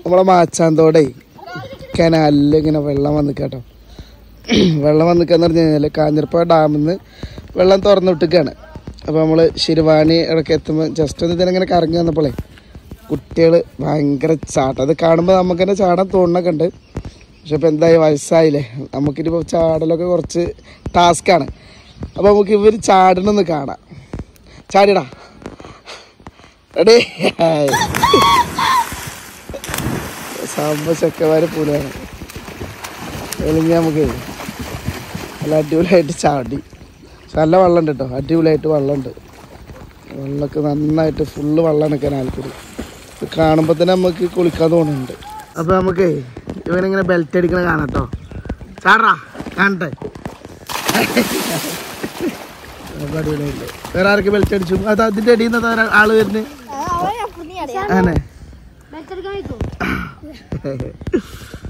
നമ്മളെ മാച്ചാന്തോടെ കനാലിൽ ഇങ്ങനെ വെള്ളം വന്ന് കേട്ടോ വെള്ളം വന്നിക്കാന്ന് പറഞ്ഞു കഴിഞ്ഞാൽ കാഞ്ഞിരപ്പുഴ ഡാമിൽ നിന്ന് വെള്ളം തുറന്നു വിട്ടിക്കാണ് അപ്പോൾ നമ്മൾ ശിരുവാണി ഇടയ്ക്ക് എത്തുമ്പോൾ ജസ്റ്റ് ഒന്ന് ഇതിനങ്ങനെ കറങ്ങി വന്നപ്പോളേ കുട്ടികൾ ഭയങ്കര ചാട്ടം അത് കാണുമ്പോൾ നമുക്ക് തന്നെ ചാടാൻ തോന്നണൊക്കെ ഉണ്ട് പക്ഷെ ഇപ്പം എന്തായി വയസ്സായില്ലേ നമുക്കിനിപ്പോൾ ചാടലൊക്കെ കുറച്ച് ടാസ്ക്കാണ് അപ്പോൾ നമുക്ക് ഇവർ ചാടണമെന്ന് കാണാം ചാടിടാ റെഡി സംഭവ ചെക്കന്മാരെ പൂലാണ് എളിഞ്ഞ നമുക്ക് നല്ല അടിപൊളിയായിട്ട് ചാടി പക്ഷെ നല്ല വെള്ളമുണ്ട് കേട്ടോ അടിപൊളിയായിട്ട് വെള്ളമുണ്ട് വെള്ളമൊക്കെ നന്നായിട്ട് ഫുള്ള് വെള്ളമാണ് കനാൽക്കൂടി ഇത് കാണുമ്പോൾ തന്നെ നമുക്ക് കുളിക്കാൻ തോന്നുന്നുണ്ട് അപ്പോൾ നമുക്ക് ഇവനിങ്ങനെ ബെൽറ്റ് അടിക്കണ കാണാം കേട്ടോ ചാടാ കാണട്ടെ അപ്പോൾ അടിപൊളിയായിട്ട് വേറെ ആർക്ക് ബെൽറ്റ് അടിച്ചു അത് അതിൻ്റെ അടിയിൽ നിന്ന് ആള് വരുന്നത് അങ്ങനെ